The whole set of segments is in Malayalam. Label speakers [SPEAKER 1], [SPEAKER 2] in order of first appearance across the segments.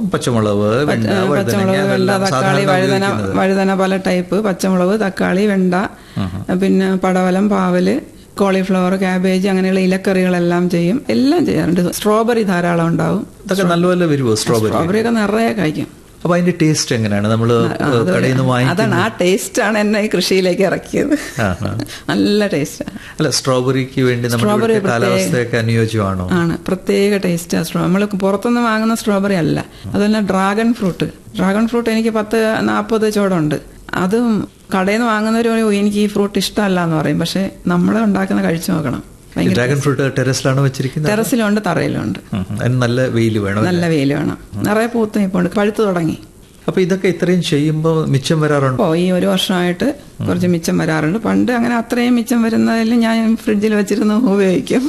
[SPEAKER 1] പച്ചമുളക് വെണ്ട വഴുതനങ്ങ
[SPEAKER 2] പച്ചമുളക് വെണ്ട
[SPEAKER 1] അതെല്ലാം
[SPEAKER 2] തക്കാളി
[SPEAKER 1] സാധാരണ
[SPEAKER 2] വഴുതന
[SPEAKER 1] ഉപയോഗിക്കുന്നത്.
[SPEAKER 2] വഴുതന പല ടൈപ്പ് പച്ചമുളക് തക്കാളി വെണ്ട പിന്നെ പടവലം പാവല് കോളിഫ്ലവർ ക്യാബേജ് അങ്ങനെയുള്ള ഇലക്കറികളെല്ലാം ചെയ്യും എല്ലാം ചെയ്യാറുണ്ട് സ്ട്രോബെറി ധാരാളം ഉണ്ടാവും
[SPEAKER 1] ഇതൊക്കെ നല്ലപോലെ വരുമോ സ്ട്രോബെറി
[SPEAKER 2] സ്ട്രോബെറി ഒക്കെ നിറയെ കഴിക്കും
[SPEAKER 1] അപ്പൊ അതിന്റെ ടേസ്റ്റ് എങ്ങനെയാണ് നമ്മള്
[SPEAKER 2] അത്
[SPEAKER 1] കടയിൽ നിന്ന് വാങ്ങിക്കുന്ന
[SPEAKER 2] അതാണ് ആ ടേസ്റ്റ് ആണ് എന്നെ ഈ കൃഷിയിലേക്ക് ഇറക്കിയത്
[SPEAKER 1] ആ, ആ.
[SPEAKER 2] നല്ല ടേസ്റ്റാണ്
[SPEAKER 1] അല്ല സ്ട്രോബെറിക്ക് വേണ്ടി നമ്മുടെ
[SPEAKER 2] സ്ട്രോബെറി
[SPEAKER 1] ഇവിടുത്തെ കാലാവസ്ഥയൊക്കെ അനുയോജ്യമാണോ
[SPEAKER 2] ആണ് പ്രത്യേക ടേസ്റ്റ് സ്ട്രോ നമ്മൾ പുറത്തുനിന്ന് വാങ്ങുന്ന സ്ട്രോബെറി അല്ല അതുപോലെ ഡ്രാഗൺ ഫ്രൂട്ട് ഡ്രാഗൺ ഫ്രൂട്ട് എനിക്ക് പത്ത് നാൽപ്പത് ചോടുണ്ട് അതും കടയിൽ നിന്ന് വാങ്ങുന്നവർ പറയും, "ഓ, എനിക്ക് ഈ ഫ്രൂട്ട് ഇഷ്ടമല്ല എന്ന് പറയും പക്ഷെ നമ്മൾ ഉണ്ടാക്കുന്ന കഴിച്ചു നോക്കണം ഭയങ്കര
[SPEAKER 1] ഡ്രാഗൺ ഫ്രൂട്ട് ടെറസിലാണ് വെച്ചിരിക്കുന്നത്
[SPEAKER 2] ടെറസിലുണ്ട് തറയിലുണ്ട്
[SPEAKER 1] ഉം, ഉം. അതിന് നല്ല വെയിൽ വേണം
[SPEAKER 2] നല്ല വെയിൽ വേണം നിറയെ പൂത്ത് ഇപ്പോൾ പഴുത്ത് തുടങ്ങി
[SPEAKER 1] അപ്പൊ ഇതൊക്കെ ഇത്രയും ചെയ്യുമ്പോൾ മിച്ചം വരാറുണ്ടോ
[SPEAKER 2] അപ്പോൾ ഈ ഒരു വർഷമായിട്ട് കുറച്ച് മിച്ചം വരാറുണ്ട് പണ്ട് അങ്ങനെ അത്രയും മിച്ചം വരുന്നതിൽ ഞാൻ ഫ്രിഡ്ജിൽ വെച്ചിരുന്ന് ഉപയോഗിക്കും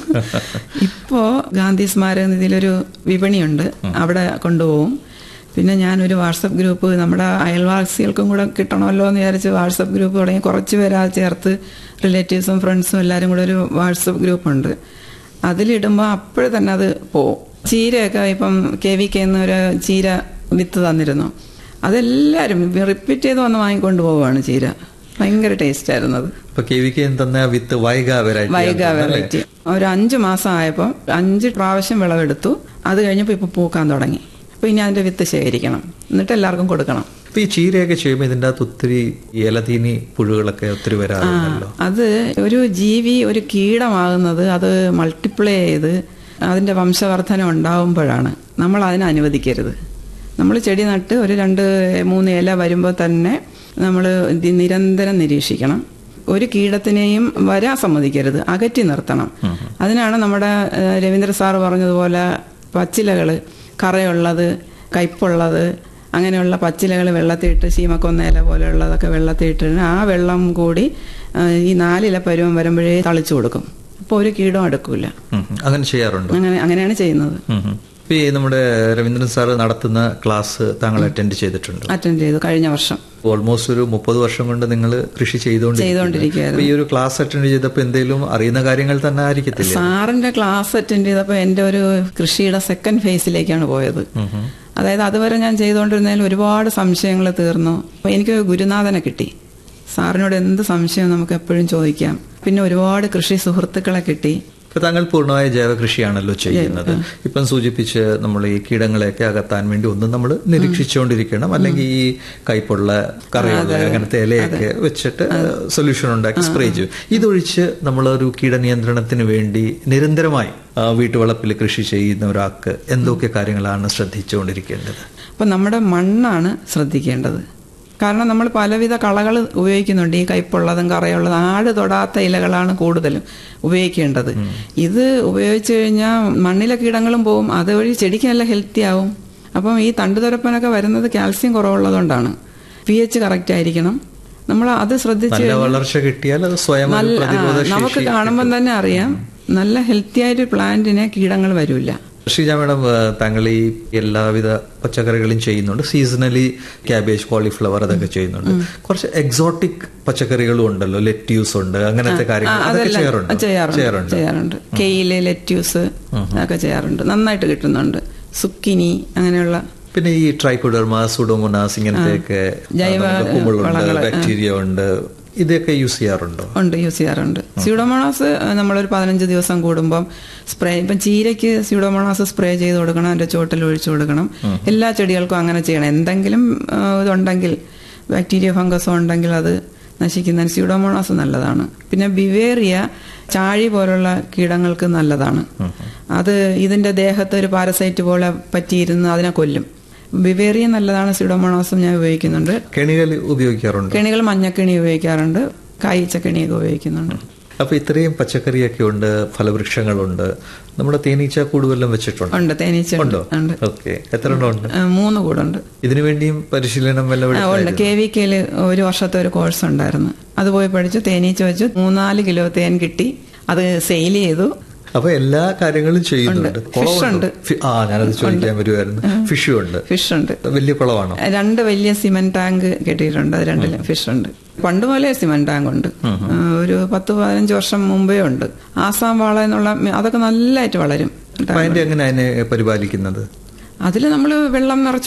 [SPEAKER 2] ഇപ്പോൾ ഗാന്ധി സ്മാരക നിധിയിലൊരു വിപണിയുണ്ട് അവിടെ കൊണ്ടുപോകും പിന്നെ ഞാനൊരു വാട്സപ്പ് ഗ്രൂപ്പ് നമ്മുടെ അയൽവാസികൾക്കും കൂടെ കിട്ടണമല്ലോ എന്ന് വിചാരിച്ച് വാട്സപ്പ് ഗ്രൂപ്പ് തുടങ്ങി കുറച്ച് പേരാ ചേർത്ത് റിലേറ്റീവ്സും ഫ്രണ്ട്സും എല്ലാവരും കൂടെ ഒരു വാട്സപ്പ് ഗ്രൂപ്പുണ്ട് അതിലിടുമ്പോൾ അപ്പോഴേ തന്നെ അത് പോവും ചീരയൊക്കെ ഇപ്പം കെ വി കെ ഒരു ചീര വിത്ത് തന്നിരുന്നു അതെല്ലാവരും റിപ്പീറ്റ് ചെയ്ത് വന്ന് വാങ്ങിക്കൊണ്ട് പോവുകയാണ് ചീര ഭയങ്കര ടേസ്റ്റ് ആയിരുന്നു അത്
[SPEAKER 1] ഇപ്പൊ കെ വി കെ തന്ന വിത്ത് വൈഗ വെറൈറ്റി
[SPEAKER 2] വൈഗ വെറൈറ്റി ഒരു അഞ്ച് മാസം ആയപ്പോൾ അഞ്ച് പ്രാവശ്യം വിളവെടുത്തു അത് കഴിഞ്ഞപ്പോൾ ഇപ്പോൾ പൂക്കാൻ തുടങ്ങി അപ്പോൾ ഇനി അതിന്റെ വിത്ത് ശേഖരിക്കണം എന്നിട്ട് എല്ലാവർക്കും കൊടുക്കണം
[SPEAKER 1] ഇപ്പൊ ഈ ചീരയൊക്കെ ചെയ്യുമ്പോൾ ഇതിന്റെ അകത്ത് ഒത്തിരി ഇലതീനി പുഴുകളൊക്കെ ഒത്തിരി വരാറുണ്ടല്ലോ
[SPEAKER 2] അത് ഒരു ജീവി ഒരു കീടമാകുന്നത് അത് മൾട്ടിപ്ലൈ ചെയ്ത് അതിന്റെ വംശവർധന ഉണ്ടാവുമ്പോഴാണ് നമ്മൾ അതിനെ അനുവദിക്കരുത് നമ്മൾ ചെടി നട്ട് ഒരു രണ്ട് മൂന്ന് ഇല വരുമ്പോൾ തന്നെ നമ്മൾ നിരന്തരം നിരീക്ഷിക്കണം ഒരു കീടത്തിനെയും വരാൻ സമ്മതിക്കരുത് അകറ്റി നിർത്തണം അതിനാണ് നമ്മുടെ ഏഹ്, രവീന്ദ്ര സാറ് പറഞ്ഞതുപോലെ പച്ചിലകൾ കറയുള്ളത് കയ്പുള്ളത് അങ്ങനെയുള്ള പച്ചിലകൾ വെള്ളത്തിയിട്ട് ശീമക്കൊന്നയില പോലെയുള്ളതൊക്കെ വെള്ളത്തിയിട്ട് ആ വെള്ളം കൂടി ആ, ഈ നാലില പരുവം വരുമ്പോഴേ തളിച്ചു കൊടുക്കും അപ്പോൾ ഒരു കീടവും അടുക്കൂല
[SPEAKER 1] ഉം, ഉം. അങ്ങനെ ചെയ്യാറുണ്ടോ
[SPEAKER 2] അങ്ങനെ അങ്ങനെയാണ് ചെയ്യുന്നത്
[SPEAKER 1] ഉം, ഉം. ഇപ്പൊ ഈ നമ്മുടെ രവീന്ദ്രൻ സാറ് നടത്തുന്ന ക്ലാസ് താങ്കൾ അറ്റൻഡ് ചെയ്തിട്ടുണ്ട്
[SPEAKER 2] അറ്റൻഡ് ചെയ്തു കഴിഞ്ഞ വർഷം
[SPEAKER 1] ഓൾമോസ്റ്റ് ഒരു മുപ്പത് വർഷം കൊണ്ട് നിങ്ങൾ കൃഷി ചെയ്തുകൊണ്ടിരിക്കുന്നു
[SPEAKER 2] ചെയ്തുകൊണ്ടിരിക്കുകയായിരുന്നു.
[SPEAKER 1] അപ്പൊ ഈ ഒരു ക്ലാസ് അറ്റൻഡ് ചെയ്തപ്പോൾ എന്തെങ്കിലും അറിയുന്ന കാര്യങ്ങൾ തന്നെ ആയിരിക്കത്തില്ല
[SPEAKER 2] സാറിന്റെ ക്ലാസ് അറ്റൻഡ് ചെയ്തപ്പോൾ എൻ്റെ ഒരു കൃഷിയുടെ സെക്കൻഡ് ഫേസിലേക്കാണ് പോയത് അതായത് അതുവരെ ഞാൻ ചെയ്തുകൊണ്ടിരുന്നതിൽ ഒരുപാട് സംശയങ്ങൾ തീർന്നു അപ്പോൾ എനിക്ക് ഗുരുനാഥനെ കിട്ടി സാറിനോട് എന്ത് സംശയം നമുക്ക് എപ്പോഴും ചോദിക്കാം പിന്നെ ഒരുപാട് കൃഷി സുഹൃത്തുക്കളെ കിട്ടി
[SPEAKER 1] ഇപ്പൊ താങ്കൾ പൂർണ്ണമായ ജൈവ കൃഷിയാണല്ലോ ചെയ്യുന്നത് ഇപ്പം സൂചിപ്പിച്ച് നമ്മൾ ഈ കീടങ്ങളെയൊക്കെ അകത്താൻ വേണ്ടി ഒന്നും നമ്മൾ നിരീക്ഷിച്ചുകൊണ്ടിരിക്കണം അല്ലെങ്കിൽ ഈ കൈപ്പുള്ള കറിയുള്ള അങ്ങനത്തെ ഇലയൊക്കെ വെച്ചിട്ട് സൊല്യൂഷൻ ഉണ്ടാക്കി സ്പ്രേ ചെയ്യും ഇതൊഴിച്ച് നമ്മളൊരു കീടനിയന്ത്രണത്തിന് വേണ്ടി നിരന്തരമായി ആ, വീട്ടുവളപ്പിൽ കൃഷി ചെയ്യുന്ന ഒരാൾക്ക് എന്തൊക്കെ കാര്യങ്ങളാണ് ശ്രദ്ധിച്ചുകൊണ്ടിരിക്കേണ്ടത്
[SPEAKER 2] അപ്പം നമ്മുടെ മണ്ണാണ് ശ്രദ്ധിക്കേണ്ടത് കാരണം നമ്മൾ പലവിധ കളകൾ ഉപയോഗിക്കുന്നുണ്ട് ഈ കയ്പുള്ളതും കറയുള്ളതും ആട് തൊടാത്ത ഇലകളാണ് കൂടുതലും ഉപയോഗിക്കേണ്ടത് ഇത് ഉപയോഗിച്ച് കഴിഞ്ഞാൽ മണ്ണിലെ കീടങ്ങളും പോവും അതുവഴി ചെടിക്ക് നല്ല ഹെൽത്തി ആവും അപ്പം ഈ തണ്ടുതുരപ്പനൊക്കെ വരുന്നത് കാൽസ്യം കുറവുള്ളതുകൊണ്ടാണ് പി എച്ച് കറക്റ്റ് ആയിരിക്കണം നമ്മൾ അത് ശ്രദ്ധിച്ച്
[SPEAKER 1] നല്ല വളർച്ച കിട്ടിയാൽ അത് സ്വയം ഒരു
[SPEAKER 2] നല്ല ആ,
[SPEAKER 1] പ്രതിരോധ
[SPEAKER 2] നമുക്ക്
[SPEAKER 1] ശേഷി
[SPEAKER 2] കാണുമ്പം തന്നെ അറിയാം നല്ല ഹെൽത്തി ആയിട്ട് പ്ലാന്റിനെ കീടങ്ങൾ വരില്ല
[SPEAKER 1] ഷീജ മാഡം ഏ, താങ്കൾ ഈ എല്ലാവിധ പച്ചക്കറികളും ചെയ്യുന്നുണ്ട് സീസണലി ക്യാബേജ് കോളിഫ്ലവർ അതൊക്കെ ചെയ്യുന്നുണ്ട് കുറച്ച് എക്സോട്ടിക് പച്ചക്കറികളും ഉണ്ടല്ലോ ലെറ്റ്യൂസ് ഉണ്ട് അങ്ങനത്തെ കാര്യങ്ങൾ അതൊക്കെ ചെയ്യാറുണ്ട്
[SPEAKER 2] ചെയ്യാറുണ്ട് ചെയ്യാറുണ്ട് കെയില് ലെറ്റ്യൂസ് ഒക്കെ ചെയ്യാറുണ്ട് നന്നായിട്ട് കിട്ടുന്നുണ്ട് സുക്കിനി അങ്ങനെയുള്ള
[SPEAKER 1] പിന്നെ ഈ ട്രൈക്കോഡർമ സുഡോമോണാസ് ഇങ്ങനത്തെയൊക്കെ
[SPEAKER 2] ജൈവ
[SPEAKER 1] നമുക്ക് കുമിളുണ്ട് ബാക്ടീരിയ ഉണ്ട് ഇതൊക്കെ യൂസ് ചെയ്യാറുണ്ടോ
[SPEAKER 2] ഉണ്ട് യൂസ് ചെയ്യാറുണ്ട് സ്യൂഡോമോണാസ് നമ്മളൊരു പതിനഞ്ച് ദിവസം കൂടുമ്പം സ്പ്രേ ഇപ്പം ചീരയ്ക്ക് സ്യൂഡോമോണാസ് സ്പ്രേ ചെയ്ത് കൊടുക്കണം അതിന്റെ ചോട്ടിൽ ഒഴിച്ചു കൊടുക്കണം എല്ലാ ചെടികൾക്കും അങ്ങനെ ചെയ്യണം എന്തെങ്കിലും ആ, ഇതുണ്ടെങ്കിൽ ബാക്ടീരിയ ഫംഗസോ ഉണ്ടെങ്കിൽ അത് നശിക്കുന്നതിന് സ്യൂഡോമോണാസ് നല്ലതാണ് പിന്നെ ബിവേറിയ ചാഴി പോലുള്ള കീടങ്ങൾക്ക് നല്ലതാണ് അത് ഇതിന്റെ ദേഹത്ത് ഒരു പാരസൈറ്റ് പോലെ പറ്റിയിരുന്ന് അതിനെ കൊല്ലും ബിവേറിയ നല്ലതാണ് സ്യൂഡോമോണാസും ഞാൻ ഉപയോഗിക്കുന്നുണ്ട്
[SPEAKER 1] കെണികൾ ഉപയോഗിക്കാറുണ്ട്
[SPEAKER 2] കെണികൾ മഞ്ഞക്കെണി ഉപയോഗിക്കാറുണ്ട് കായ്ച്ചക്കെണിയൊക്കെ ഉപയോഗിക്കുന്നുണ്ട്
[SPEAKER 1] അപ്പൊ ഇത്രയും പച്ചക്കറിയൊക്കെ ഉണ്ട് ഫലവൃക്ഷങ്ങളുണ്ട് നമ്മുടെ തേനീച്ച കൂടുവെല്ലാം വെച്ചിട്ടുണ്ട്
[SPEAKER 2] ഉണ്ട് തേനീച്ച ഉണ്ട്
[SPEAKER 1] ഉണ്ടോ
[SPEAKER 2] ഉണ്ട്
[SPEAKER 1] ഓക്കെ എത്ര എണ്ണം ഉണ്ട്
[SPEAKER 2] ആ, മൂന്ന് കൂടുണ്ട്
[SPEAKER 1] ഇതിനു വേണ്ടിയും പരിശീലനം വല്ലതും
[SPEAKER 2] ആ, ഉണ്ട് കെ വി കെയിൽ ഒരു വർഷത്തെ ഒരു കോഴ്സ് ഉണ്ടായിരുന്നു അത് പോയി പഠിച്ചു തേനീച്ച വെച്ച് മൂന്നാല് കിലോ തേൻ കിട്ടി അത് സെയിൽ ചെയ്തു
[SPEAKER 1] അപ്പൊ എല്ലാ കാര്യങ്ങളും ചെയ്യുന്നുണ്ട്
[SPEAKER 2] ഫിഷ് ഉണ്ട്
[SPEAKER 1] ഫി- ആ ഞാനത് ചോദിക്കാൻ വരുമായിരുന്നു ഫിഷും ഉണ്ട്
[SPEAKER 2] ഫിഷ് ഉണ്ട്
[SPEAKER 1] വലിയ കുളമാണോ
[SPEAKER 2] രണ്ട് വലിയ സിമന്റ് ടാങ്ക് കെട്ടിയിട്ടുണ്ട് അത് രണ്ടിലും ഫിഷ് ഉണ്ട് പണ്ട് പോലെ സിമന്റ് ടാങ്ക് ഉണ്ട് ആ, ഒരു പത്ത് പതിനഞ്ച് വർഷം മുമ്പേ ഉണ്ട് ആസാം വാള എന്നുള്ള മി- അതൊക്കെ നല്ലതായിട്ട് വളരും
[SPEAKER 1] അപ്പൊ അതിന്റെ എങ്ങനെ അതിനെ പരിപാലിക്കുന്നത്
[SPEAKER 2] അതിൽ നമ്മൾ വെള്ളം നിറച്ച്